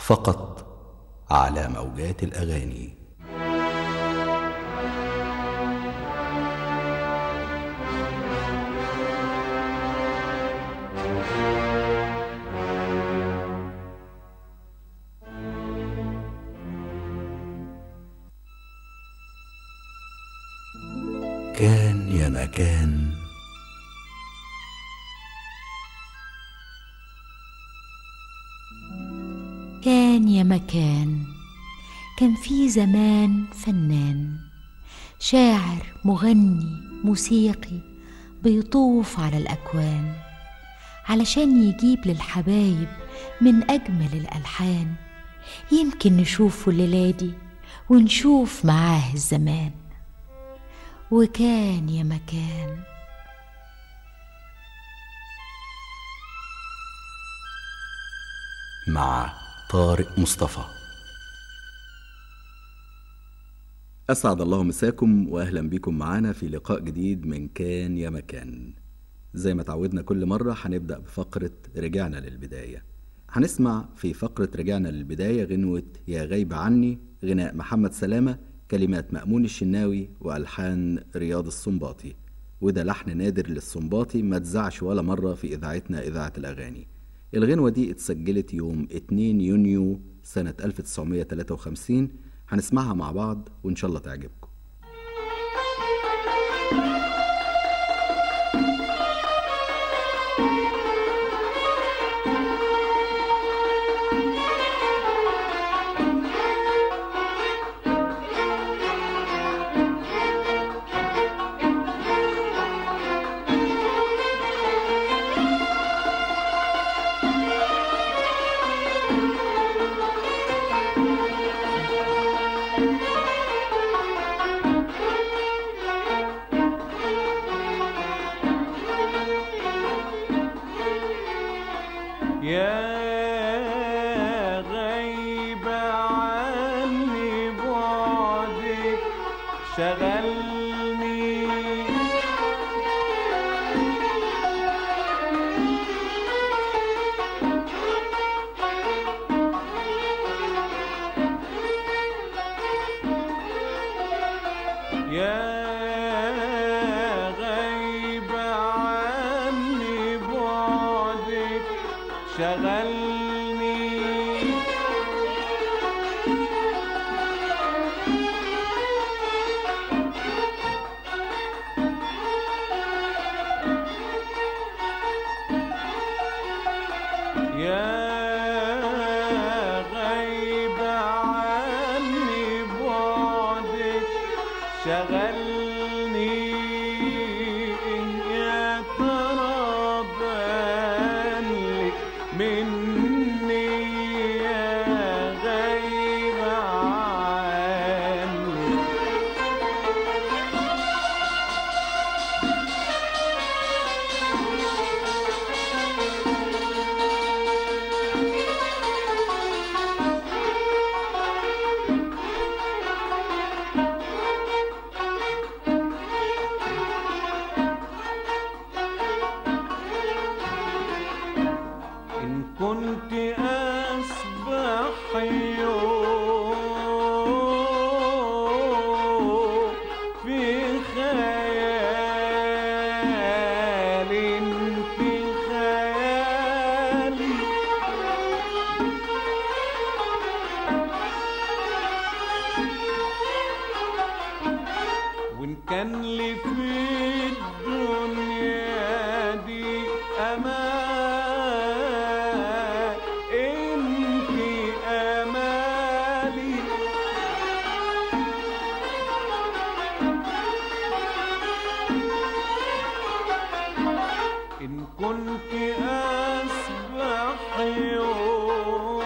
فقط على موجات الاغاني كان يا مكان كان يا مكان كان في زمان فنان شاعر مغني موسيقي بيطوف على الأكوان علشان يجيب للحبايب من أجمل الألحان يمكن نشوفه الليلة دي ونشوف معاه الزمان وكان يا مكان مع طارق مصطفى أسعد الله مساكم وأهلا بكم معانا في لقاء جديد من كان يا مكان زي ما تعودنا كل مرة هنبدأ بفقرة رجعنا للبداية هنسمع في فقرة رجعنا للبداية غنوة يا غايب عني غناء محمد سلامة كلمات مأمون الشناوي وألحان رياض السنباطي وده لحن نادر للسنباطي ما اتذاعش ولا مرة في إذاعتنا إذاعة الأغاني الغنوة دي اتسجلت يوم 2 يونيو سنة 1953 هنسمعها مع بعض وإن شاء الله تعجبكم يا غيب عني بعدك شغلني يا غيب عني بعدك شغلني يا غيب عني بعدك شغلني إن يا ترى بالك مني يا غيب عني إن كنت أسبح يوم في خيال في خيالي وإن كان لي في الدنيا دي أمان انت أمالي إن كنت أسبح يوم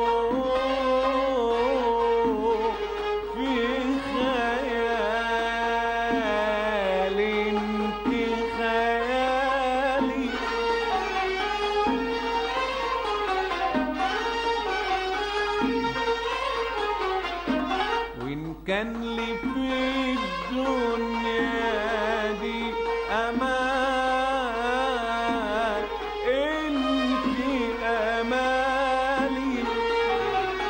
في خيال في خيالي وإن كان لي في الدنيا دي أمان انت أمالي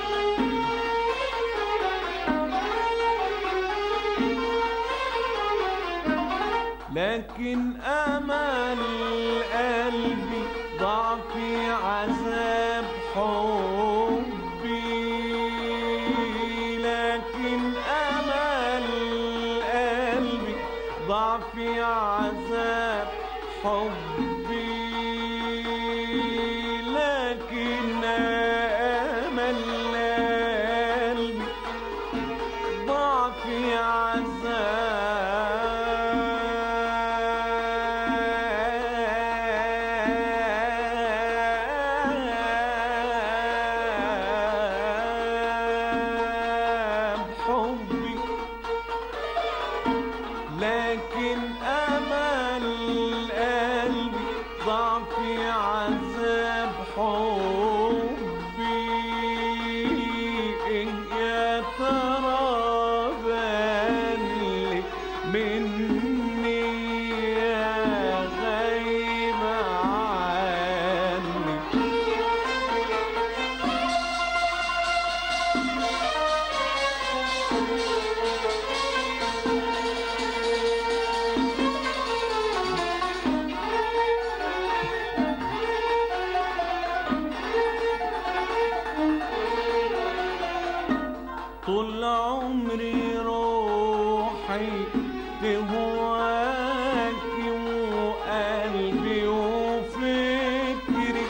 لكن امل قلبي ضعفي عذاب حبي لكن امل قلبي ضعفي عذاب حبي إيه يا ترى بالي مني يا غايب عني طول عمري روحي تهواكي وقلبي وفكري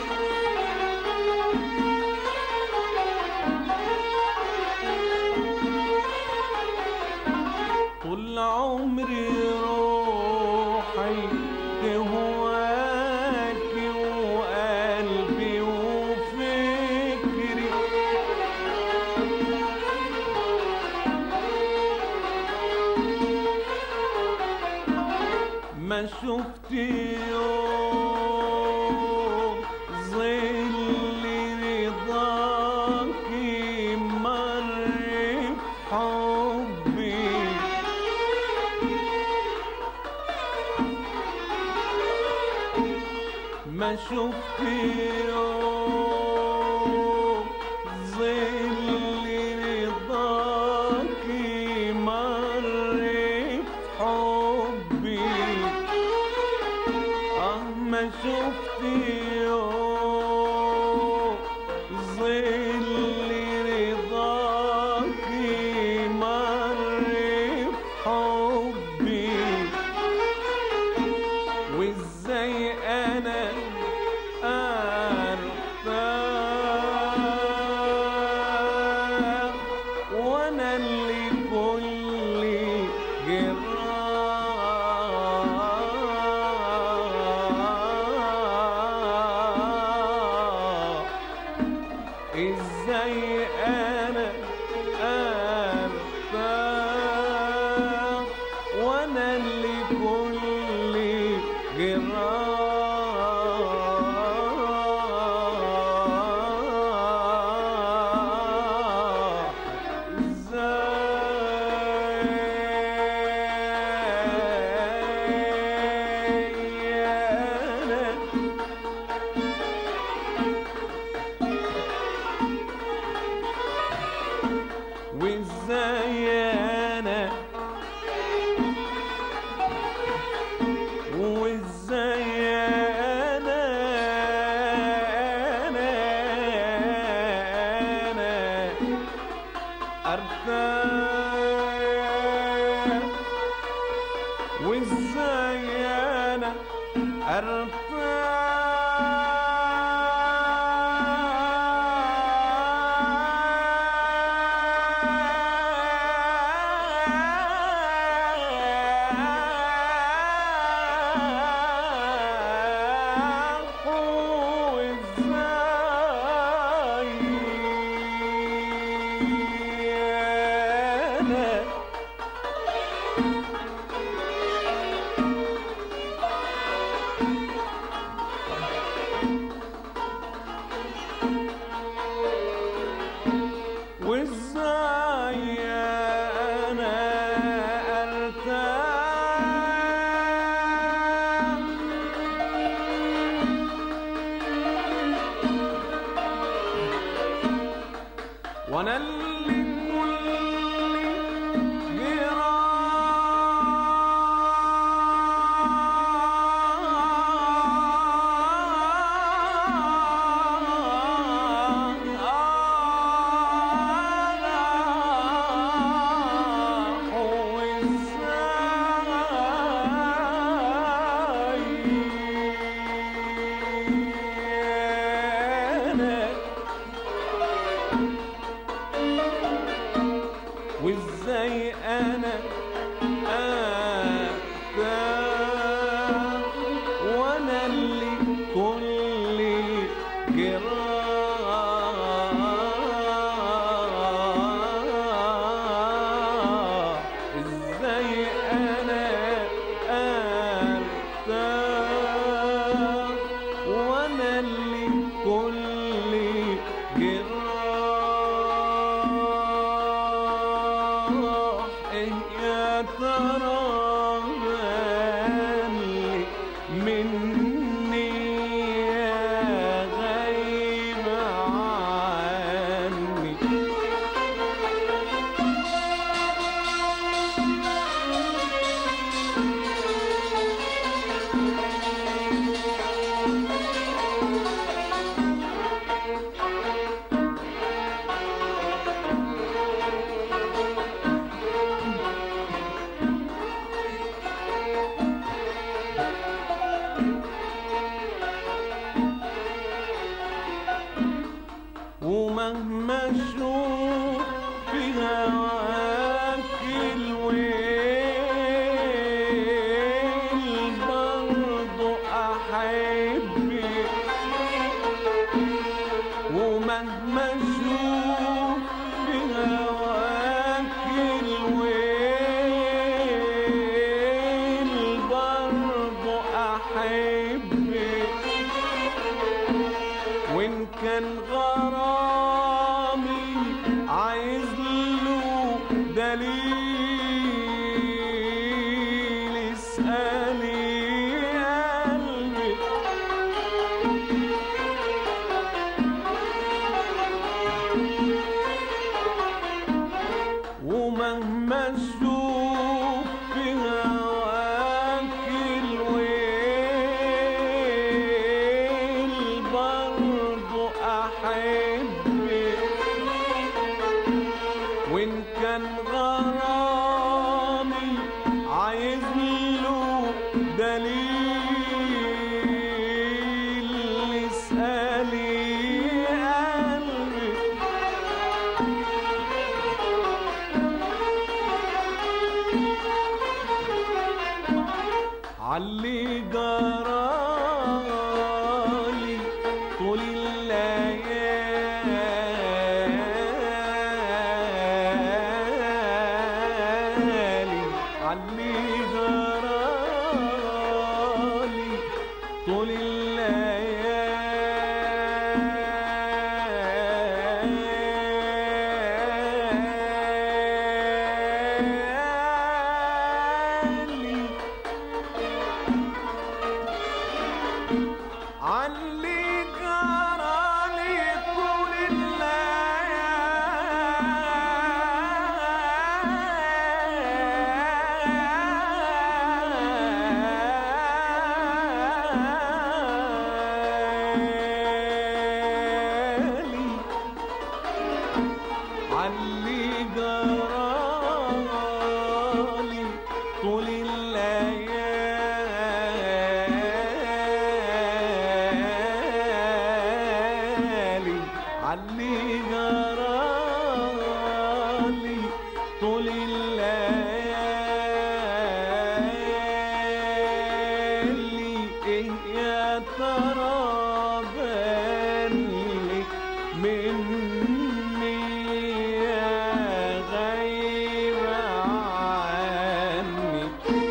طول عمري روحي تهواكي وقلبي وفكري ما شفت يوم ظل رضاكي مر بحبي ما شفت يوم ظل رضاكي مر بحبي اه ما شفت يوم ظل رضاكي مر بحبي وازاي انا ارتاح وانا اللي كل جراح ازاي انا ارتاح وانا اللي كل جراح ازاي انا وازاي انا وازاي انا انا انا ارتاح وازاي انا ارتاح وازاي انا وازاي انا ارتاح وانا اللي كل جراح جراح إيه يا ترى مالي مني يا غايب عني ومهما اشوف في هواك الويل برضو احبك ومهما اشوف في هواك الويل برضو احبك وان كان غرامي عايز له دليل اسألي قلبي ومهما اشوف في هواك الويل برضو احبك وان كان غرامي عايز له دليل اسألي قلبي علي جرالي طول الليالي علي جرالي طول الليالي علي جرالي طول الليالي علي جرالي طول الليالي علي جرالي طول الليالي ايه يا ترى بالي مني يا غايب عني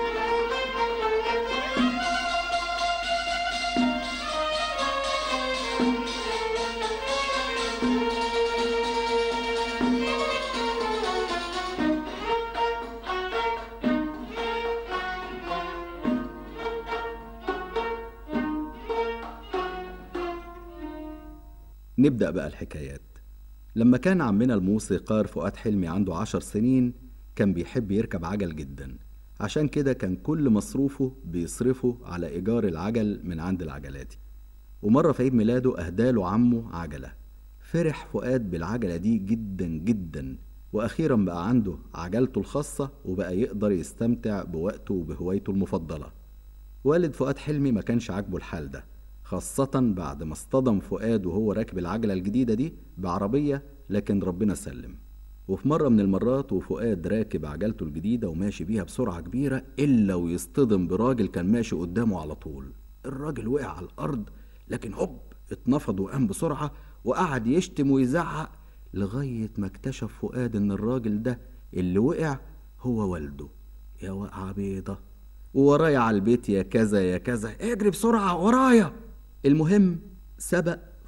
نبدأ بقى الحكايات لما كان عمنا الموسيقار فؤاد حلمي عنده عشر سنين كان بيحب يركب عجل جدا عشان كده كان كل مصروفه بيصرفه على إيجار العجل من عند العجلاتي ومرة في عيد ميلاده أهداله عمه عجلة فرح فؤاد بالعجلة دي جدا جدا وأخيرا بقى عنده عجلته الخاصة وبقى يقدر يستمتع بوقته وبهوايته المفضلة والد فؤاد حلمي ما كانش عاجبه الحال ده خاصة بعد ما اصطدم فؤاد وهو راكب العجلة الجديدة دي بعربية لكن ربنا سلم وفي مرة من المرات وفؤاد راكب عجلته الجديدة وماشي بيها بسرعة كبيرة إلا ويصطدم براجل كان ماشي قدامه على طول الراجل وقع على الأرض لكن هوب اتنفض وقام بسرعة وقعد يشتم ويزعق لغاية ما اكتشف فؤاد إن الراجل ده اللي وقع هو والده يا وقعة بيضة وورايا على البيت يا كذا يا كذا اجري بسرعة ورايا المهم سبق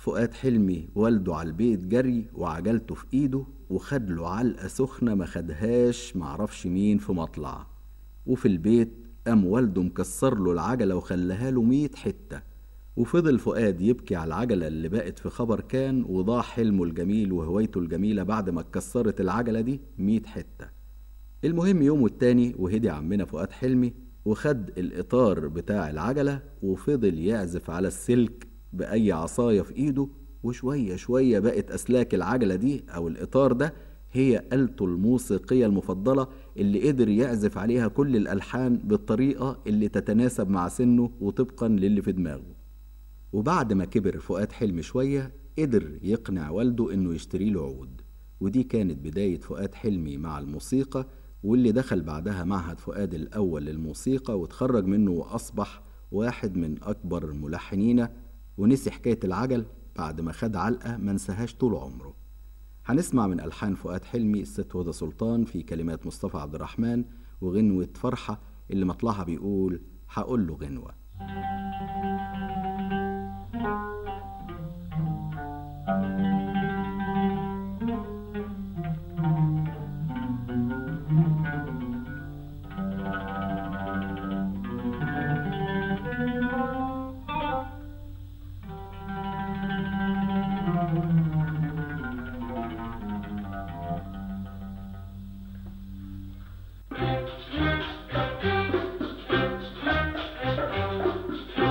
فؤاد حلمي والده على البيت جري وعجلته في ايده وخد له علقة سخنة ما خدهاش معرفش مين في مطلع وفي البيت قام والده مكسر له العجلة وخلاها له ميت حتة وفضل فؤاد يبكي على العجلة اللي بقت في خبر كان وضاع حلمه الجميل وهوايته الجميلة بعد ما اتكسرت العجلة دي ميت حتة المهم يوم والتاني وهدي عمنا فؤاد حلمي وخد الإطار بتاع العجلة وفضل يعزف على السلك بأي عصاية في إيده وشوية شوية بقت أسلاك العجلة دي أو الإطار ده هي آلته الموسيقية المفضلة اللي قدر يعزف عليها كل الألحان بالطريقة اللي تتناسب مع سنه وطبقا للي في دماغه وبعد ما كبر فؤاد حلمي شوية قدر يقنع والده إنه يشتري له عود ودي كانت بداية فؤاد حلمي مع الموسيقى واللي دخل بعدها معهد فؤاد الأول للموسيقى وتخرج منه وأصبح واحد من أكبر الملحنين ونسي حكاية العجل بعد ما خد علقة ما نساهاش طول عمره هنسمع من ألحان فؤاد حلمي الست هدى سلطان في كلمات مصطفى عبد الرحمن وغنوة فرحة اللي مطلعها بيقول هقول له غنوة Thank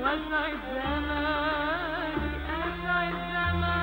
واسعد زماني اسعد زماني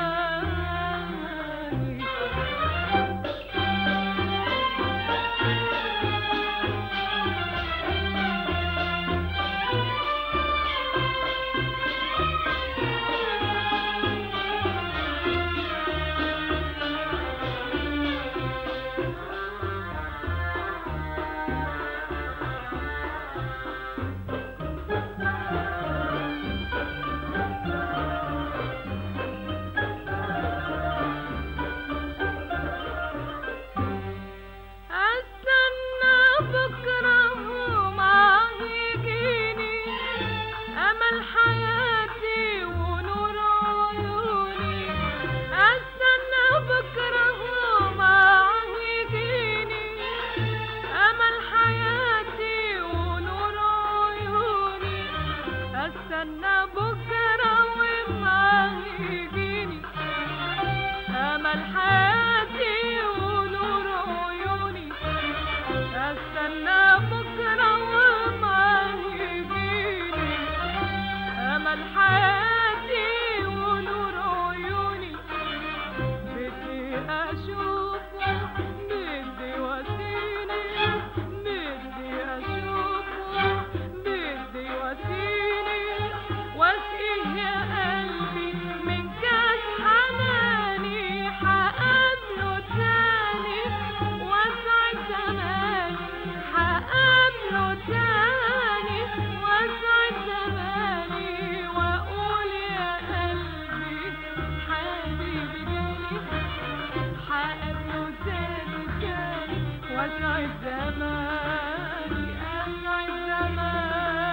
استنى بكره وما يجيني امل حياتي ونور عيوني استنى بكره وما يجيني امل حياتي ونور عيوني استنى بكره وما يجيني امل حياتي ونور عيوني استنى بكره وما يجيني امل حياتي ونور عيوني بدي اشوفه بدي واسيني بدي اشوفه بدي واسيني واسقيه يا قلبي من كاس حناني حقابله تاني واسعد زماني حقابله تاني واسعد زماني واقول يا قلبي حبيبي جالي حقابله تاني تاني واسعد زماني اسعد زماني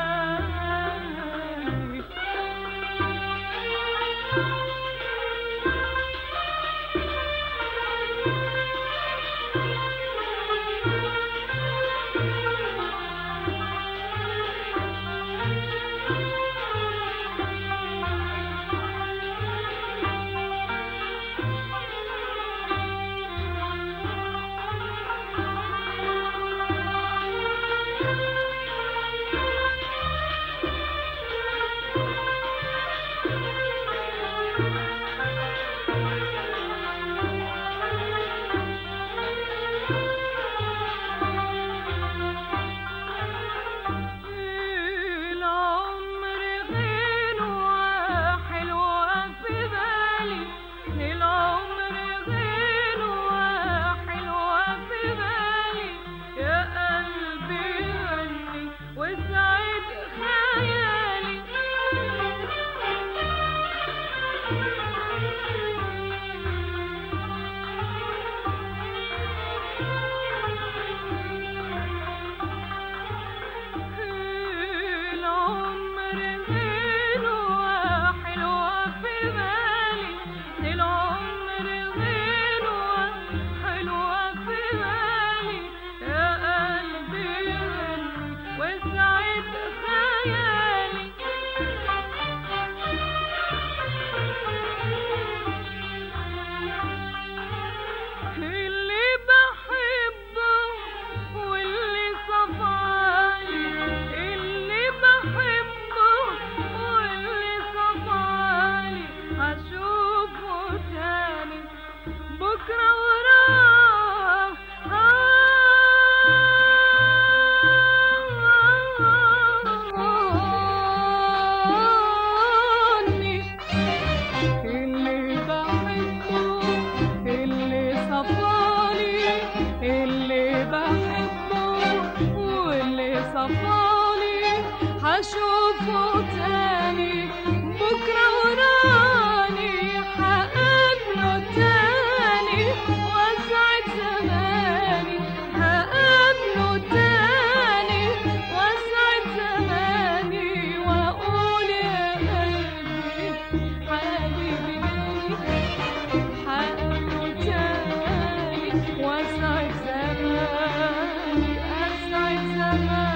العمر غنوة حلوة في بالي العمر غنوة حلوة في بالي يا قلبي غني واسعد خيالي العمر غنوة حلوة في بالي العمر غنوة حلوة في بالي يا قلبي غني واسعد خيالي اللي بحبه واللي صفالي اللي بحبه واللي صفالي هشوفه تاني بكرة وراه عني اللي بحبه اللي صفاني اللي بحبه واللي صفاني هشوفه تاني بكرة وراني هقابله تاني واسعد زماني هقابله تاني واسعد زماني واقول يا قلبي حبيبي جالي حقه تاني واسعد زماني اسعد زماني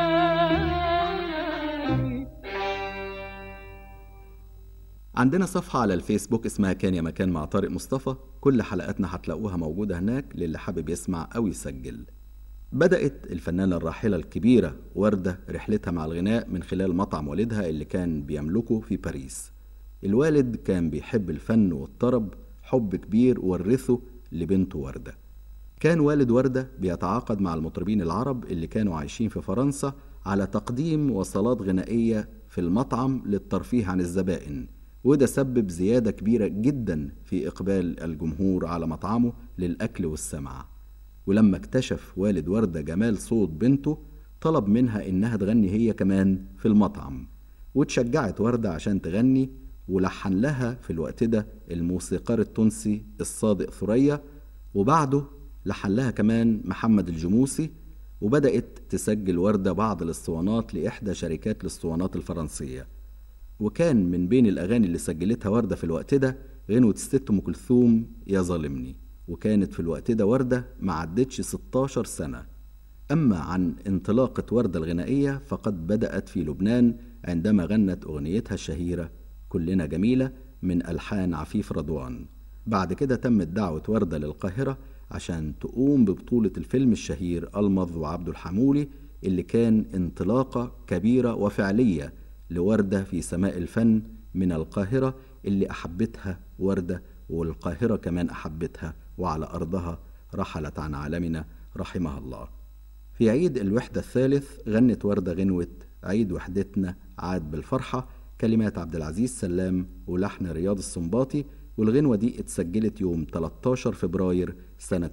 عندنا صفحة على الفيسبوك اسمها كان يا مكان مع طارق مصطفى كل حلقاتنا هتلاقوها موجودة هناك للي حابب يسمع أو يسجل بدأت الفنانة الراحلة الكبيرة وردة رحلتها مع الغناء من خلال مطعم والدها اللي كان بيملكه في باريس الوالد كان بيحب الفن والطرب حب كبير ورثه لبنته وردة كان والد وردة بيتعاقد مع المطربين العرب اللي كانوا عايشين في فرنسا على تقديم وصلات غنائية في المطعم للترفيه عن الزبائن وده سبب زيادة كبيرة جدا في إقبال الجمهور على مطعمه للأكل والسمع ولما اكتشف والد وردة جمال صوت بنته طلب منها إنها تغني هي كمان في المطعم وتشجعت وردة عشان تغني ولحن لها في الوقت ده الموسيقار التونسي الصادق ثريا وبعده لحن لها كمان محمد الجموسي وبدأت تسجل وردة بعض الاسطوانات لإحدى شركات الاسطوانات الفرنسية وكان من بين الأغاني اللي سجلتها وردة في الوقت ده غنوة الست أم كلثوم يا ظالمني وكانت في الوقت ده وردة ما عدتش 16 سنة أما عن انطلاقة وردة الغنائية فقد بدأت في لبنان عندما غنت أغنيتها الشهيرة كلنا جميلة من ألحان عفيف رضوان بعد كده تمت دعوة وردة للقاهرة عشان تقوم ببطولة الفيلم الشهير ألمظ وعبد الحمولي اللي كان انطلاقة كبيرة وفعلية لوردة في سماء الفن من القاهرة اللي أحبتها وردة والقاهرة كمان أحبتها وعلى أرضها رحلت عن عالمنا رحمها الله في عيد الوحدة الثالث غنت وردة غنوة عيد وحدتنا عاد بالفرحة كلمات عبد العزيز سلام ولحن رياض السنباطي والغنوة دي اتسجلت يوم 13 فبراير سنة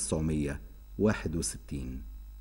1961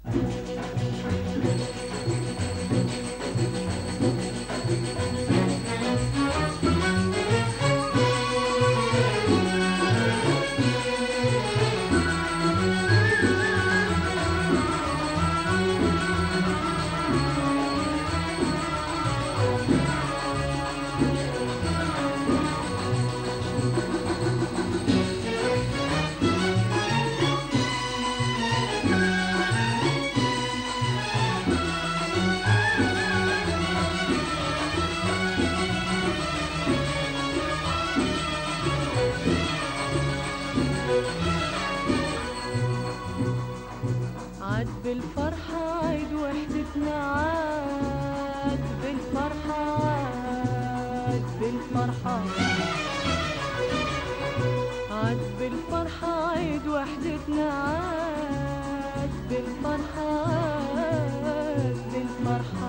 عاد بالفرحة عيد وحدتنا عاد بالفرحة عاد بالفرحة عاد بالفرحة عيد وحدتنا عاد بالفرحة عاد بالفرحة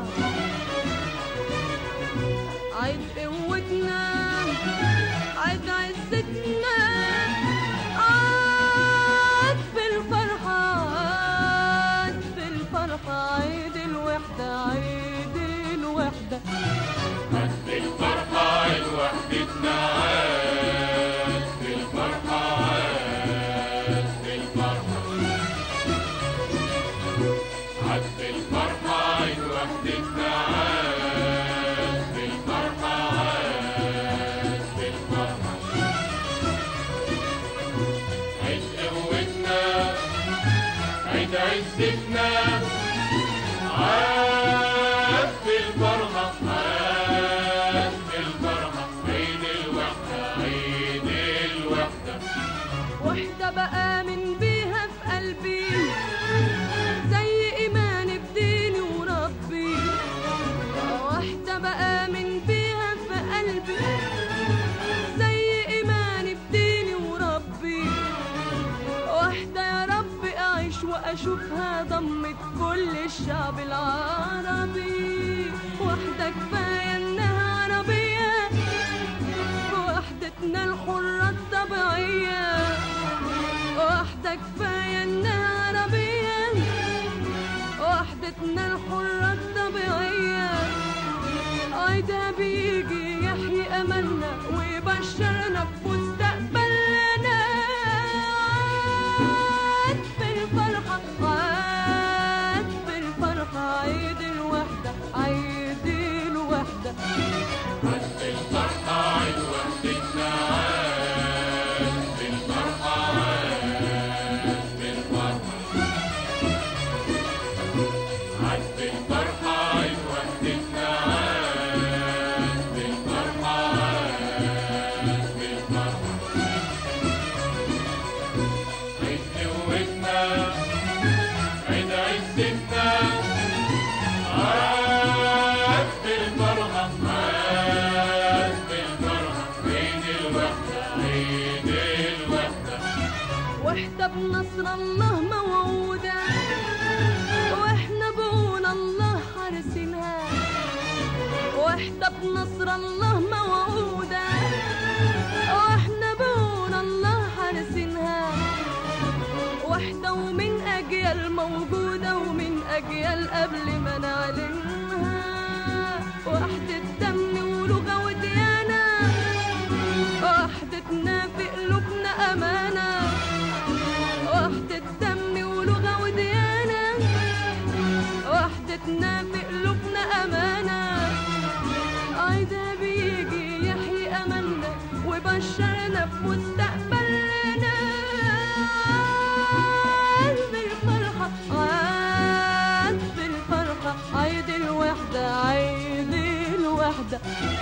عيد قوتنا عيد عزتنا عاد بالفرحة عاد بالفرحة عيد الوحدة عيد الوحدة وحدة بآمن بيها في قلبي زي إيماني بديني وربي واحدة بآمن بيها في قلبي زي إيماني بديني وربي واحدة يا رب أعيش وأشوفها ضمت كل الشعب العربي واحدة كفاية إنها عربية وحدتنا الحرة الطبيعية واحدة كفاية إنها عربية وحدتنا الحرة الطبيعية عيدها بيجي يحيي أملنا ويبشرنا بمستقبلنا عاد بالفرحة عاد بالفرحة عيد الوحدة عيد الوحدة بنصر الله موعودة واحنا بقول الله حارسينها واحدة بنصر الله موعودة واحنا بقول الله حارسينها واحدة ومن أجيال موجودة ومن أجيال قبل ما نعلنها واحدة دم ولغة وديانة وحدتنا في قلوبنا أمانة وحدة دم ولغة وديانة وحدتنا في قلوبنا أمانة عايزة بيجي يحيي أملنا وبشرنا في مستقبلنا عاد بالفرحة عاد بالفرحة عيد الوحدة عيد الوحدة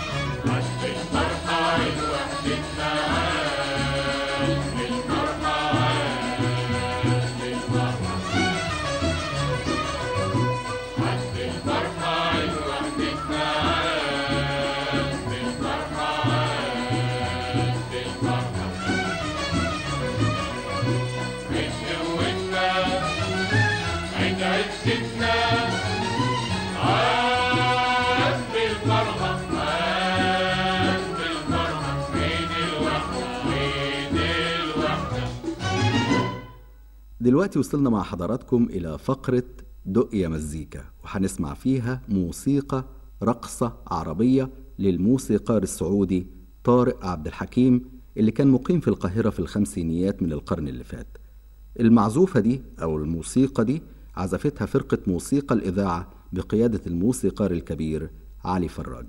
دلوقتي وصلنا مع حضراتكم إلى فقرة دقية مزيكا وهنسمع فيها موسيقى رقصة عربية للموسيقار السعودي طارق عبد الحكيم اللي كان مقيم في القاهرة في الخمسينيات من القرن اللي فات المعزوفة دي أو الموسيقى دي عزفتها فرقة موسيقى الإذاعة بقيادة الموسيقار الكبير علي فراج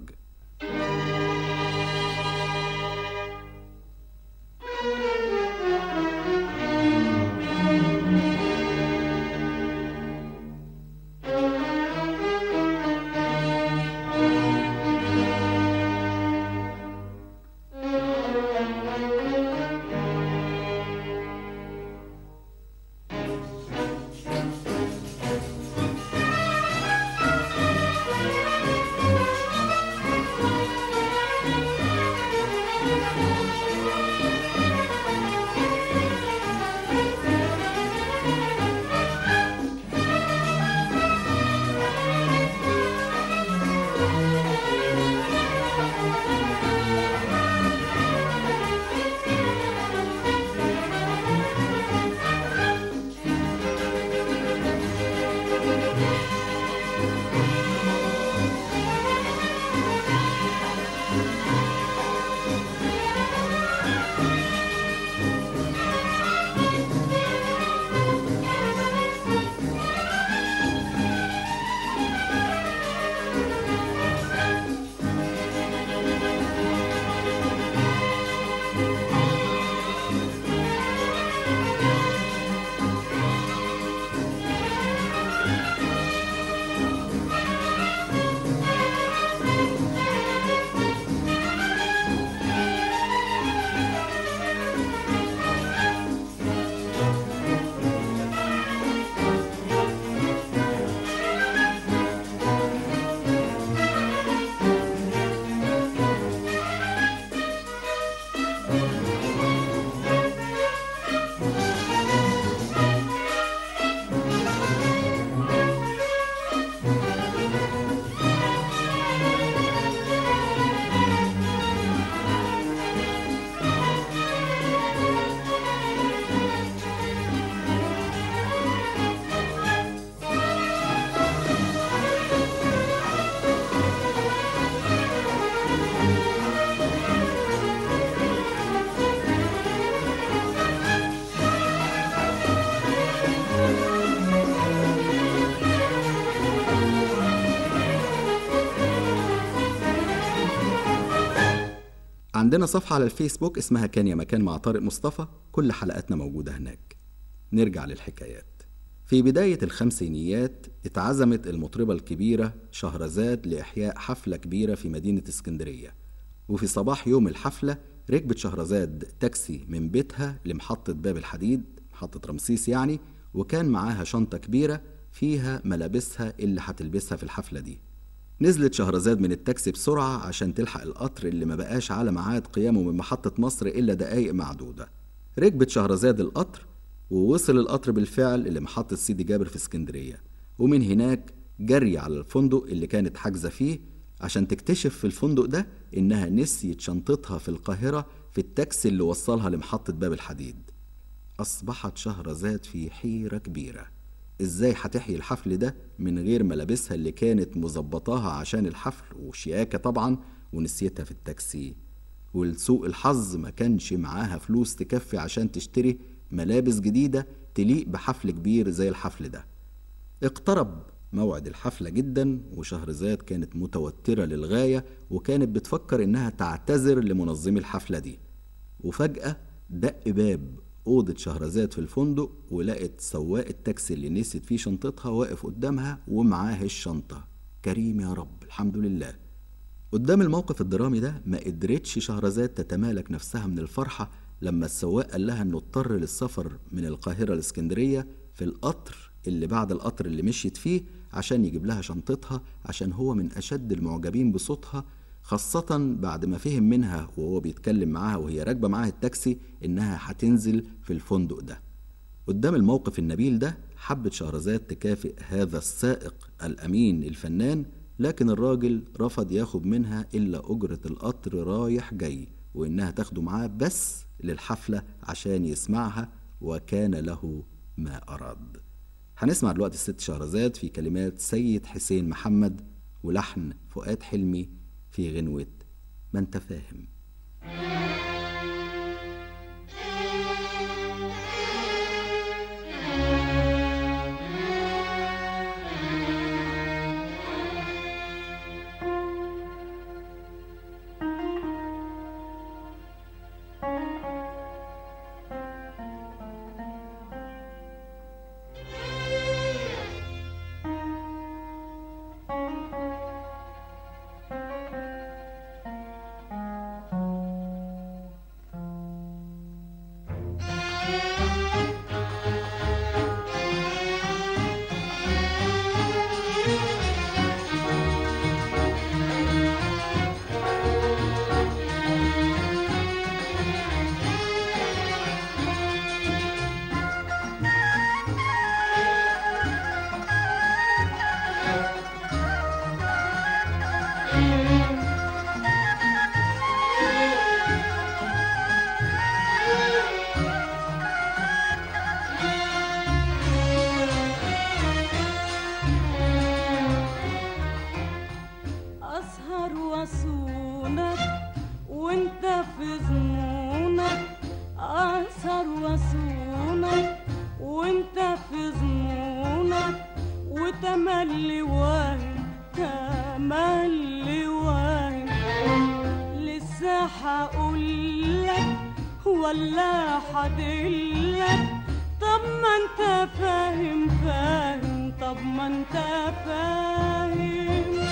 عندنا صفحة على الفيسبوك اسمها كان يا مكان مع طارق مصطفى كل حلقاتنا موجودة هناك نرجع للحكايات في بداية الخمسينيات اتعزمت المطربة الكبيرة شهرزاد لإحياء حفلة كبيرة في مدينة اسكندرية وفي صباح يوم الحفلة ركبت شهرزاد تاكسي من بيتها لمحطة باب الحديد محطة رمسيس يعني وكان معاها شنطة كبيرة فيها ملابسها اللي هتلبسها في الحفلة دي نزلت شهرزاد من التاكسي بسرعة عشان تلحق القطر اللي ما بقاش على ميعاد قيامه من محطة مصر إلا دقايق معدودة ركبت شهرزاد القطر ووصل القطر بالفعل لمحطة سيدي جابر في اسكندرية ومن هناك جري على الفندق اللي كانت حاجزة فيه عشان تكتشف في الفندق ده إنها نسيت شنطتها في القاهرة في التاكسي اللي وصلها لمحطة باب الحديد أصبحت شهرزاد في حيرة كبيرة إزاي هتحيي الحفل ده من غير ملابسها اللي كانت مظبطاها عشان الحفل وشياكة طبعا ونسيتها في التاكسي ولسوء الحظ ما كانش معاها فلوس تكفي عشان تشتري ملابس جديدة تليق بحفل كبير زي الحفل ده اقترب موعد الحفلة جدا وشهرزاد كانت متوترة للغاية وكانت بتفكر إنها تعتذر لمنظمي الحفلة دي وفجأة دق باب أوضة شهرزاد في الفندق ولقت سواق التاكسي اللي نسيت فيه شنطتها واقف قدامها ومعاه الشنطة كريم يا رب الحمد لله قدام الموقف الدرامي ده ما قدرتش شهرزاد تتمالك نفسها من الفرحة لما السواق قال لها انه اضطر للسفر من القاهرة لاسكندرية في القطر اللي بعد القطر اللي مشيت فيه عشان يجيب لها شنطتها عشان هو من أشد المعجبين بصوتها خاصة بعد ما فهم منها وهو بيتكلم معاها وهي راكبة معاه التاكسي إنها هتنزل في الفندق ده قدام الموقف النبيل ده حبت شهرزاد تكافئ هذا السائق الأمين الفنان لكن الراجل رفض ياخد منها إلا أجرة القطر رايح جاي وإنها تاخده معاه بس للحفلة عشان يسمعها وكان له ما أراد هنسمع دلوقتي الست شهرزاد في كلمات سيد حسين محمد ولحن فؤاد حلمي في غنوة ما انت فاهم أسهر وأصونك وانت في ظنونك أسهر وأصونك وانت في ظنونك وتملي واهم تملي واهم لسه هقولك ولا حدلك طب ما انت فاهم فاهم طب ما انت فاهم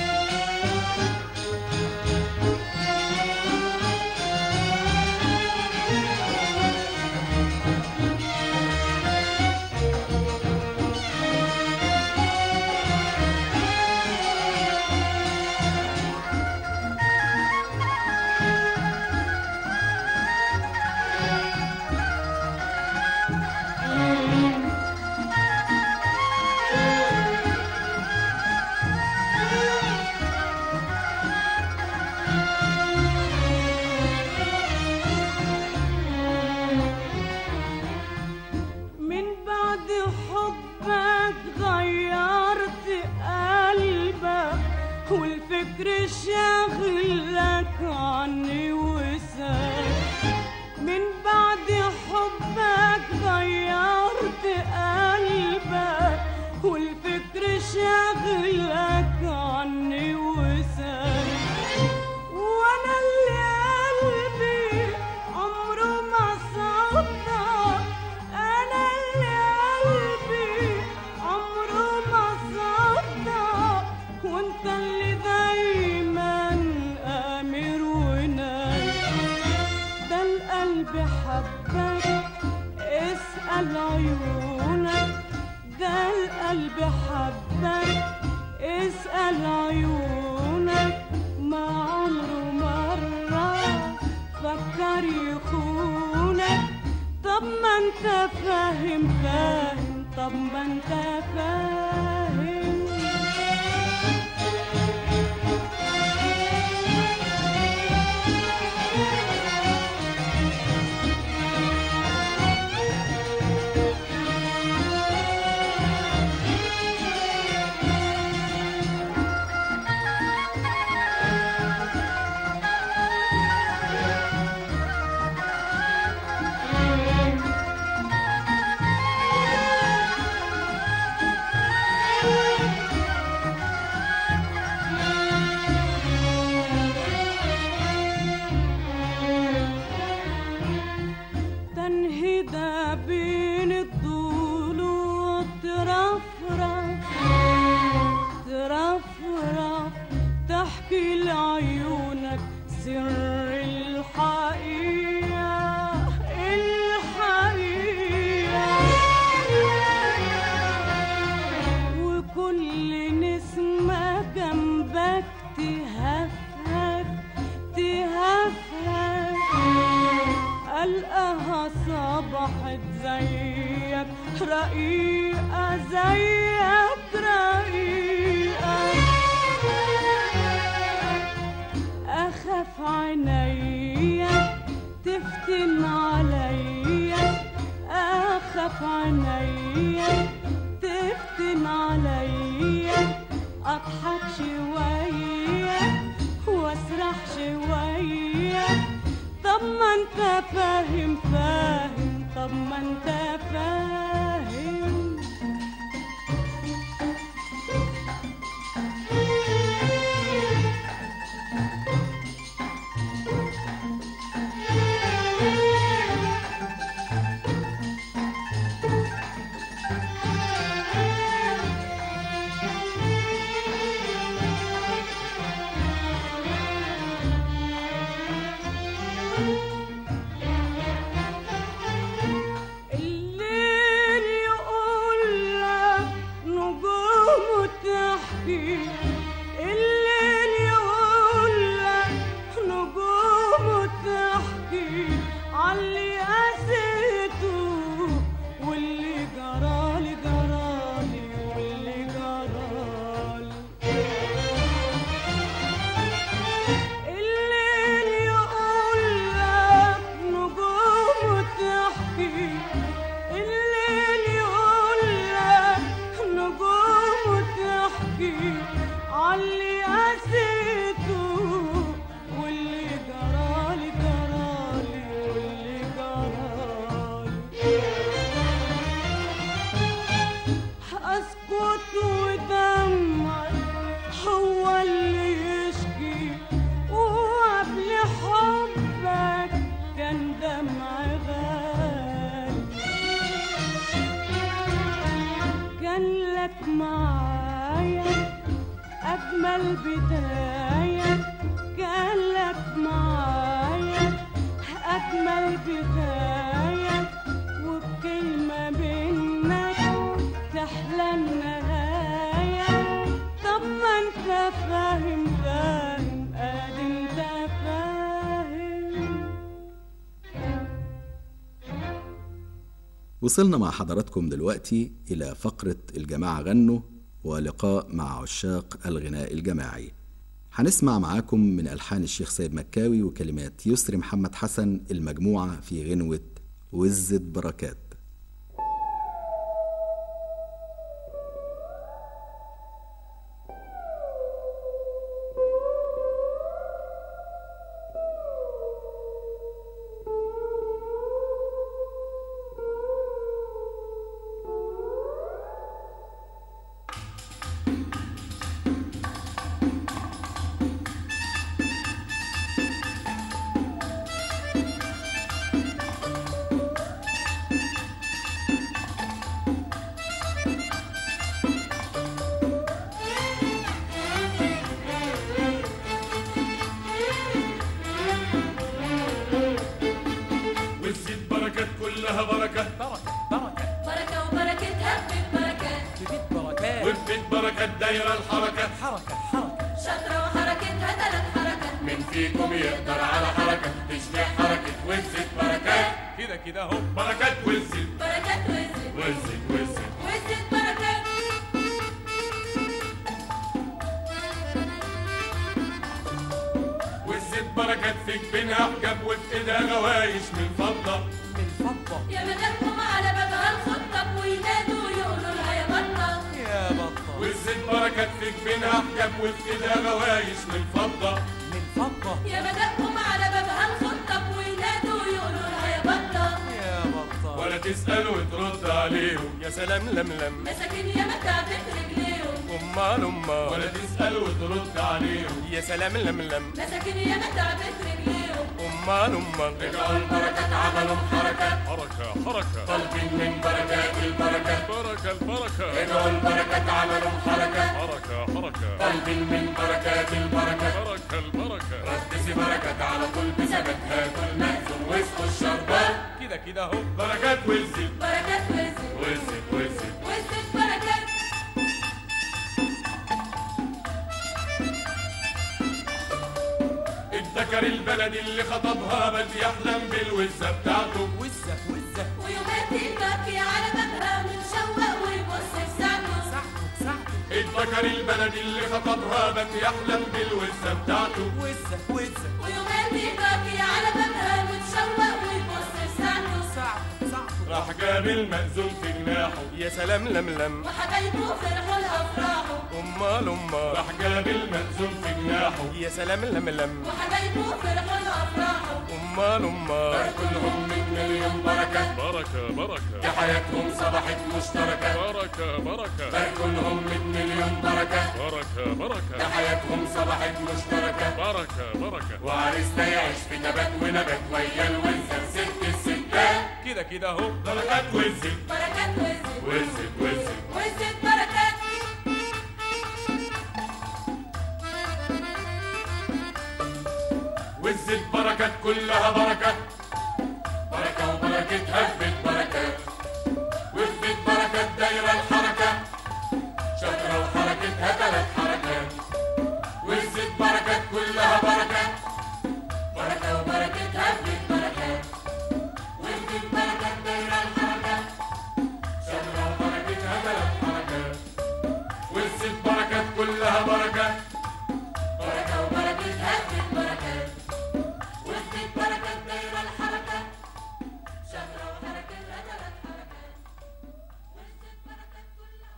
من بعد حبك غيرت قلبك والفكر شاغلك عني وساب من بعد حبك غيرت قلبك والفكر شاغلك عني وساب وانا اللي قلبي عمره ما صدق انا اللي قلبي عمره ما صدق وانت اللي دايما امر وناي ده القلب حبك اسأل عيونك ده القلب حبك اسأل عيونك ما عمره مرة فكر يخونك طب ما انت انت فاهم فاهم طب ما انت فاهم تنهدى بين الضلوع ترفرف ترفرف تحكي لعيونك سر الحقيقة الحقيقة وكل نسمة جنبك تهفهف تهفهف ألقاها صبحت زيك رقيقة زيك رقيقة أخاف عينيا تفتن عليا أخاف عينيا تفتن عليا أضحك شوية وأسرح شوية طب ما انت فاهم فاهم طب ما انت فاهم الليل يقول لك نجوم تحكي الليل يقول لك نجوم تحكي عاللي قسيته واللي جرالي جرالي واللي جرالي الليل يقول لك نجوم تحكي الليل يقول لك نجوم تحكي عاللي قسيته واللي جرالي جرالي واللي جرالي اسكت ودمعي هو اللي يشكي وقبل حبك كان دمعي غالي كان لك معايا أجمل بداية كان لك معايا أجمل بداية وبكلمة منك تحلى النهاية طب ما انت فاهم فاهم ادي انت فاهم وصلنا مع حضراتكم دلوقتي إلى فقرة الجماعة غنوا ولقاء مع عشاق الغناء الجماعي هنسمع معاكم من ألحان الشيخ سيد مكاوي وكلمات يسري محمد حسن المجموعة في غنوة وزة بركات والزيت بركات كلها بركة بركة وبركتها ببركات وفي بركات دايرة الحركة شاطرة وحركتها ثلاث حركات من فيكم يقدر على حركة تشبه حركة والزيت بركات كده كده اهو بركات والزيت بركات والزيت والزيت والزيت والزيت بركات والزيت بركات في جبينها حجاب وفي ايدها غوايش من فضة من فضة يا مدامهم على بابها الخطة وينادوا يقولوا لها يا بطة يا بطة والزيت بركات في جبينها حجاب وفي ايدها غوايش من فضة من فضة يا مدامهم على بابها الخطة وينادوا يقولوا لها يا بطة يا بطة ولا تسأل وترد عليهم يا سلام لملم مساكين يا متعبت رجليهم امال امال ولا تسأل وترد عليهم يا سلام لملم مساكين يا متعبت رجليهم امال امال رجعوا البركات عملوا حركة حركة حركة طالبين من بركات البركة بركة البركة رجعوا البركات عملوا حركة حركة حركة طالبين من بركات البركة بركة البركة ردسي بركات على طول بثبات هاتوا المأذون واسقوا الشربات كده كده اهو بركات والزيت بركات والزيت والزيت والزيت والزيت بركات الذكر البلدي اللي خطبها بل يحلم بالوزة بتاعته وزة وزة ويومات يبكي على بابها متشوق ويبص في ساعته ساعته ساعته الذكر البلدي اللي خطبها بل يحلم بالوزة بتاعته وزة وزة ويومات يبكي على بابها متشوق ويبص في ساعته ساعته ساعته راح جاب المأذون في جناحه يا سلام لملم وحبايبه فرحوا لأفراحه امال امال راح جاب المأذون في جناحه يا سلام لملم وحبايبه فرحوا لأفراحه امال امال كلهم من مليون بركة بركة بركة يا حياتهم صبحت مشتركة بركة بركة كلهم من مليون بركة بركة بركة يا حياتهم صبحت مشتركة بركة بركة وعريسنا يعيش في نبات ونبات ويا الوزة ست الستات كده كده اهو بركات والزيت بركات والزيت والزيت والزيت والزيت بركات والزيت بركات كلها بركة بركة وبركتها في بيت بركات وفي بيت بركات دايرة الحركة شجرة وحركتها ثلاث حركات والزيت بركات كلها بركة بركة وبركتها في بيت بركات وفي بيت بركات دايرة الحركة شجرة وحركتها ثلاث حركات والزيت بركات كلها بركة بركة وبركتها في بيت بركات والزيت بركات دايرة الحركة شجرة وحركتها ثلاث حركات والزيت بركات كلها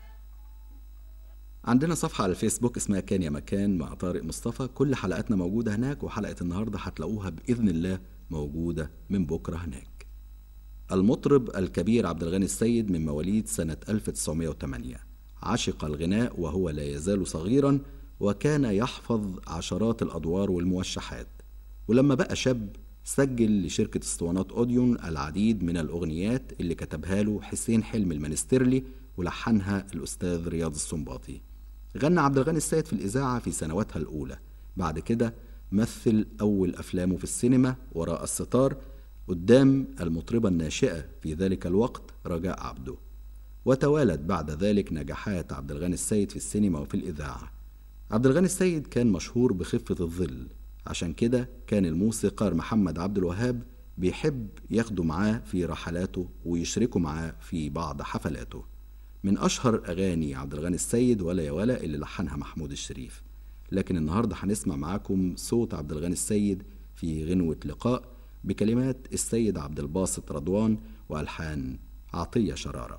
عندنا صفحة على الفيسبوك اسمها كان يا مكان مع طارق مصطفى كل حلقاتنا موجودة هناك وحلقة النهاردة هتلاقوها بإذن الله موجودة من بكرة هناك المطرب الكبير عبد الغني السيد من مواليد سنة 1908 عشق الغناء وهو لا يزال صغيرا وكان يحفظ عشرات الأدوار والموشحات ولما بقى شاب سجل لشركة اسطوانات أوديون العديد من الأغنيات اللي كتبها له حسين حلمي المنسترلي ولحنها الأستاذ رياض السنباطي غنى عبد الغني السيد في الإذاعة في سنواتها الأولى بعد كده مثل أول أفلامه في السينما وراء الستار قدام المطربة الناشئة في ذلك الوقت رجاء عبده وتوالت بعد ذلك نجاحات عبد الغني السيد في السينما وفي الإذاعة عبد الغني السيد كان مشهور بخفة الظل عشان كده كان الموسيقار محمد عبد الوهاب بيحب ياخده معاه في رحلاته ويشركوا معاه في بعض حفلاته من أشهر أغاني عبد الغني السيد ولا يا ولا اللي لحنها محمود الشريف لكن النهاردة هنسمع معاكم صوت عبد الغني السيد في غنوة لقاء بكلمات السيد عبد الباسط رضوان وألحان عطية شرارة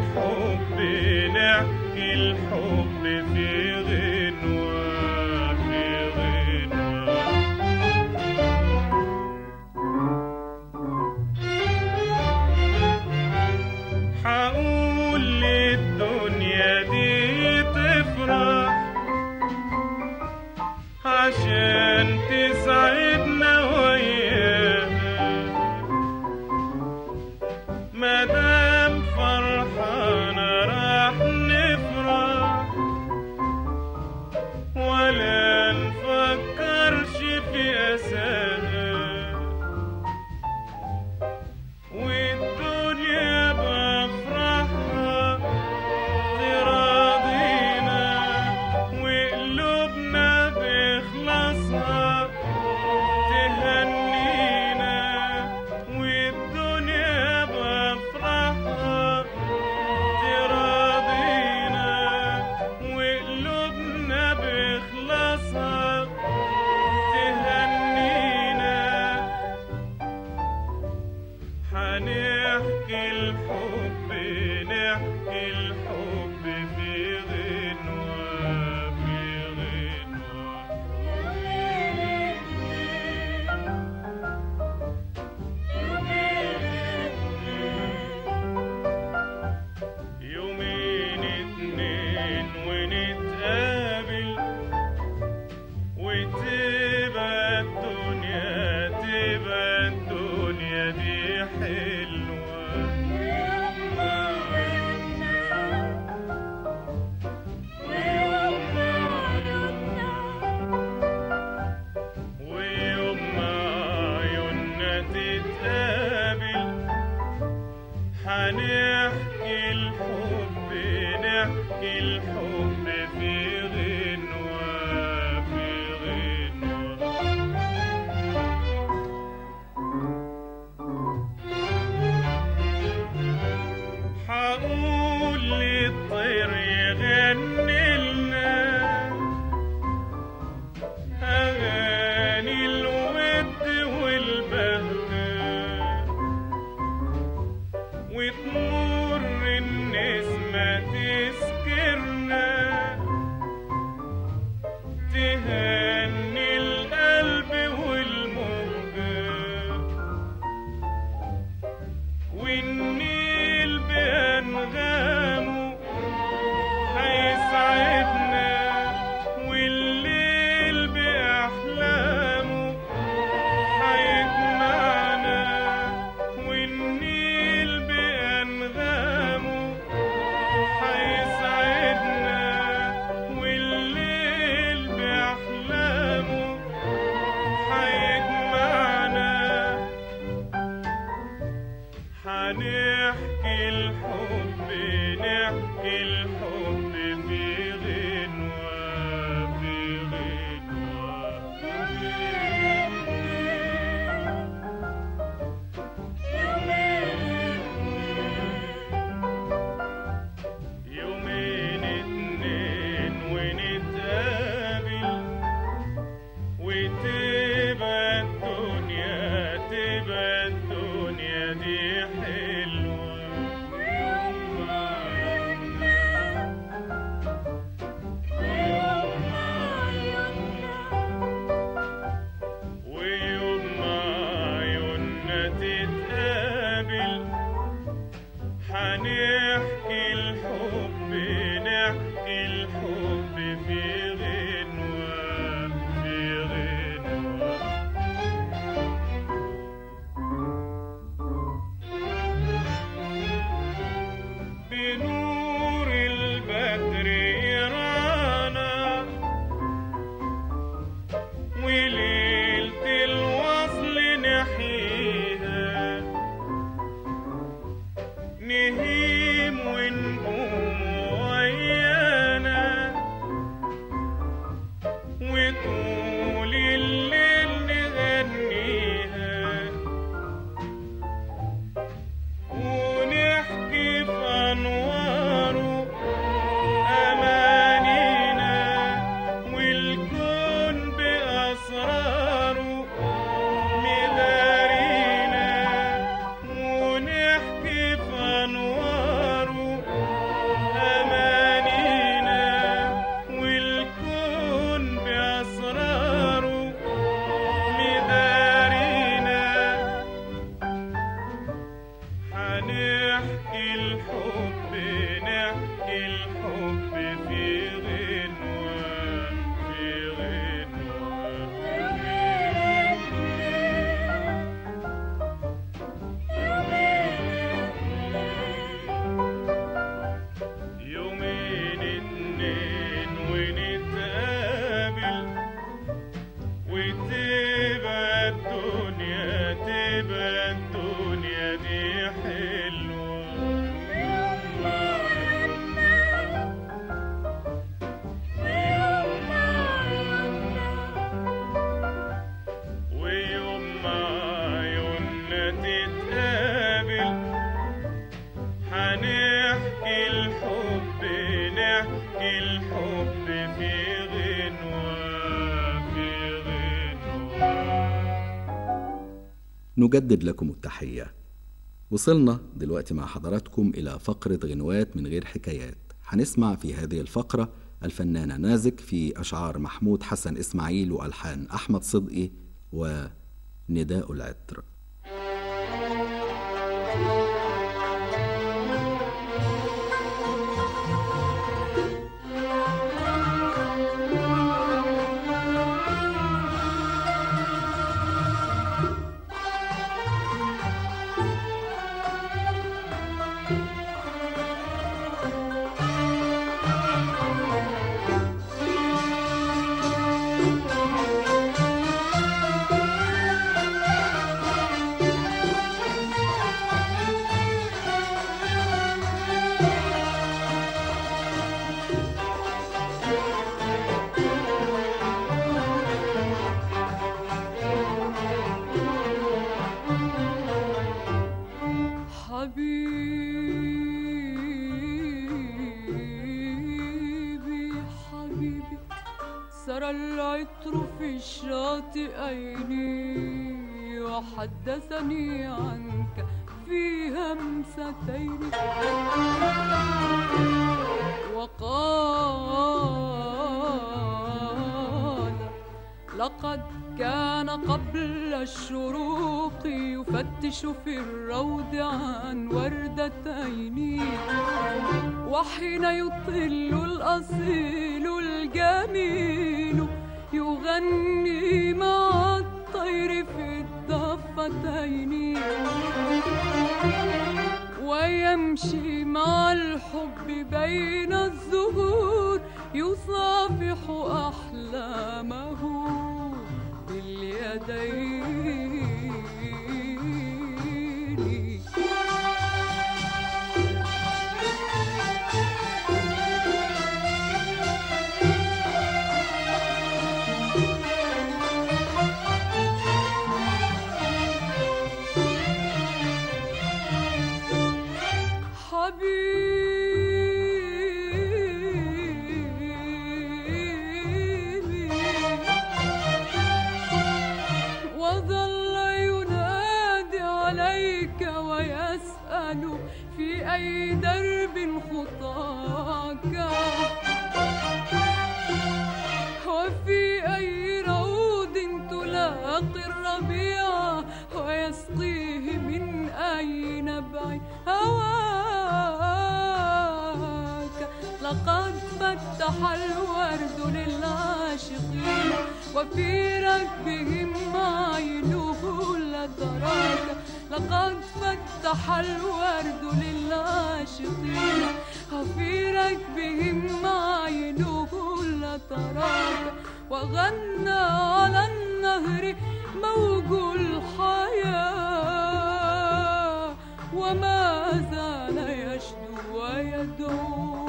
الحب نحكي الحب في غنوة في غنوة حقول للدنيا دي تفرح عشان تسعدنا وياها مادام فرحانة راح نفرح ولا نفكرش في أساها والدنيا بأفراحها تراضينا وقلوبنا بإخلاصها تهنينا والدنيا بأفراحها تراضينا وقلوبنا بإخلاصها تهنينا حنحكي الحب نحكي الحب في غنوة في غنوة يومين اتنين ونتقابل وتبقى الدنيا تبقى الدنيا دي حلوة ويوم ما عيوننا تتقابل حنحكي الحب نحكي الحب في غنوة في غنوة حقول للطير يغني لنا أغاني الود والبهجة وتمر النسمة تسكرنا تهني القلب والمهجة والنيل بأنغامه هيسعدنا والليل بأحلامه هيجمعنا والنيل بأنغامه هيسعدنا والليل بأحلامه هيجمعنا حنحكي الحب نحكي الحب في غنوة في غنوة يومين اتنين ونتقابل وتبقى الدنيا تبقى الدنيا دي حلوة ويوم ما عيوننا تتقابل حنحكي الحب نحكي الحب في غنوة في غنوة بنور البدر يرانا وليلة الوصل نحيها نهيم ونقوم ويانا وطول الليل نغنيها ونحكي في أنواره أمانينا والكون بأسراره مدارينا ونحكي في أنواره نجدد لكم التحية وصلنا دلوقتي مع حضراتكم إلى فقرة غنوات من غير حكايات هنسمع في هذه الفقرة الفنانة نازك في أشعار محمود حسن إسماعيل وألحان أحمد صدقي ونداء العطر حبيبي حبيبي سرى العطر في الشاطئين وحدثني عنك في همستين وقال لقد كان قبل الشروق يفتش في الروض عن وردتين وحين يطل الأصيل الجميل يغني مع الطير في الضفتين ويمشي مع الحب بين الزهور يصافح أحلامه باليدين حبيبي وظل ينادي عليك ويسأل في أي درب خطاك وفي أي روض تلاقي الربيع ويسقيه من أي نبع هواك لقد فتح الورد للعاشقين وفي ركبهم عينه لتراك لقد فتح الورد للعاشقين وفي ركبهم عينه لتراك وغنى على النهر موج الحياة وما زال يشدو ويدعو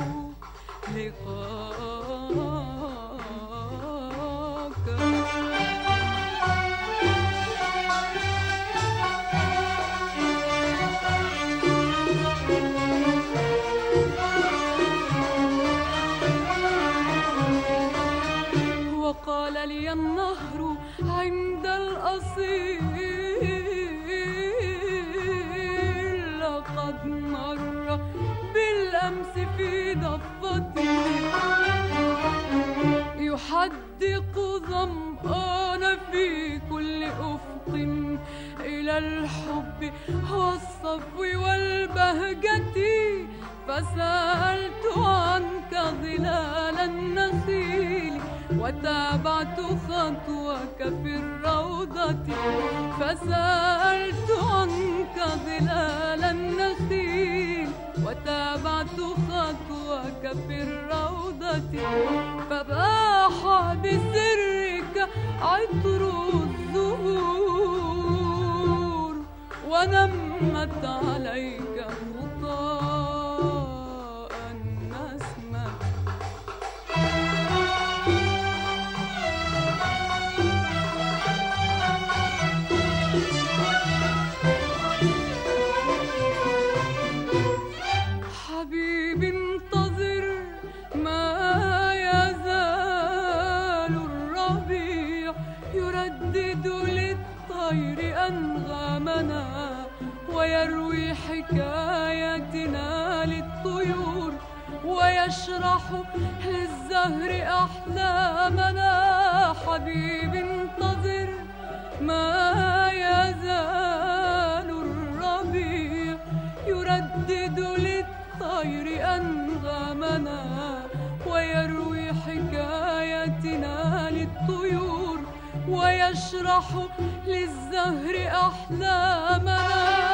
وقال لي النهر عند الأصيل لقد مر بالأمس في ضفتي يحدق ظمآن في كل أفق إلى الحب والصفو والبهجة فسألت عنك ظلال النخيل وتابعت خطوك في الروضة فسألت عنك ظلال النخيل وتابعت خطوك في الروضة فباح بسرك عطر الزهور ونمت عليك خطاء النسمة حبيبي انتظر ما يزال الربيع يردد للطير للطير أنغامنا ويروي حكايتنا للطيور ويشرح للزهر أحلامنا حبيبي انتظر ما يزال الربيع يردد للطير أنغامنا ويروي حكايتنا للطيور ويشرح للزهر أحلامنا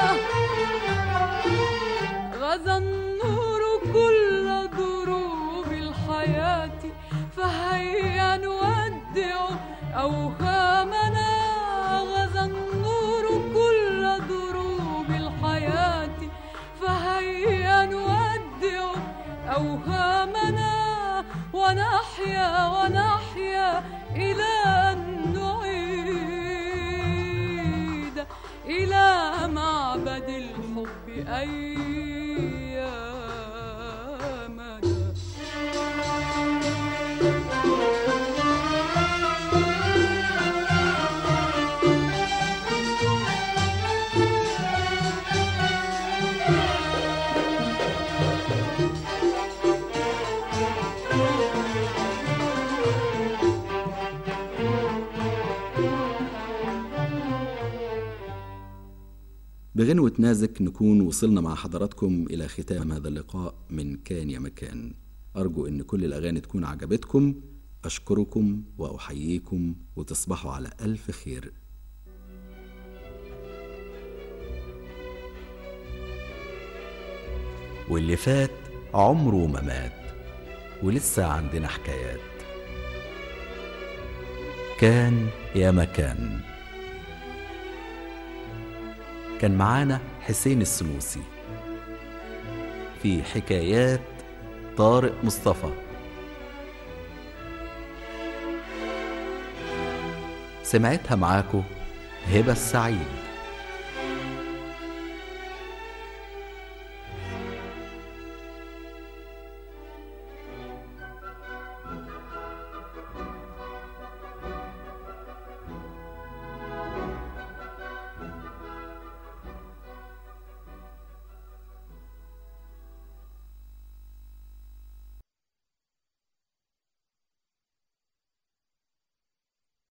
غزا النور كل ضروب الحياة فهيا نودع أوهامنا غزا النور كل ضروب الحياة فهيا نودع أوهامنا ونحيا ونحيا إلى أن نعيد إلى معبد الحب أيامنا بغنوة نازك نكون وصلنا مع حضراتكم إلى ختام هذا اللقاء من كان يا مكان أرجو إن كل الأغاني تكون عجبتكم أشكركم وأحييكم وتصبحوا على ألف خير واللي فات عمره ما مات ولسه عندنا حكايات كان يا مكان كان معانا حسين السنوسي في حكايات طارق مصطفى سمعتها معاكو هبة السعيد